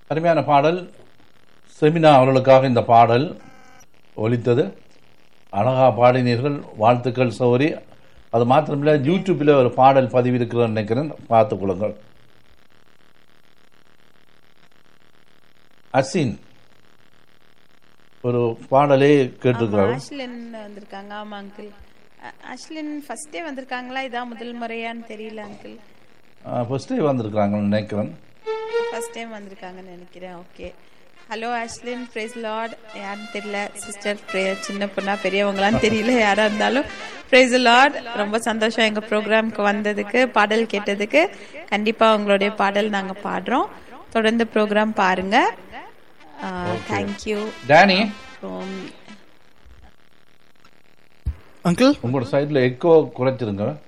அருமையான பாடல் செமினா அவர்களுக்காக இந்த பாடல் ஒலித்தது அழகா பாடினீர்கள் வாழ்த்துக்கள் சௌரி அது மாத்திரமில்ல யூடியூப்பில் ஒரு பாடல் பதிவு இருக்கிறேன்னு நினைக்கிறேன் பார்த்துக் கொள்ளுங்கள் அசின் ஒரு பாடலே கேட்டிருக்கிறார் ஆஷ்லின் வந்திருக்காங்க ஆமா அங்கிள் ஆஷ்லின் ஃபர்ஸ்டே வந்திருக்காங்களா இதான் முதல் முறையான்னு தெரியல அங்கிள் ஃபர்ஸ்டே வந்திருக்கிறாங்கன்னு நினைக்கிறேன் ஃபர்ஸ்ட் டைம் வந்திருக்காங்கன்னு நினைக்கிறேன் okay hello Ashlin praise Lord யாருன்னு தெரியல சிஸ்டர் சின்ன பொண்ணா பெரியவங்களான்னு தெரியல யாரா இருந்தாலும் பிரைஸ் லார்ட் ரொம்ப சந்தோஷம் எங்க ப்ரோக்ராம்க்கு வந்ததுக்கு பாடல் கேட்டதுக்கு கண்டிப்பா உங்களுடைய பாடல் நாங்க பாடுறோம் தொடர்ந்து ப்ரோக்ராம் பாருங்க தேங்க்யூ டேனி அங்கிள் உங்களோட சைடில் எக்கோ குறைச்சிருங்க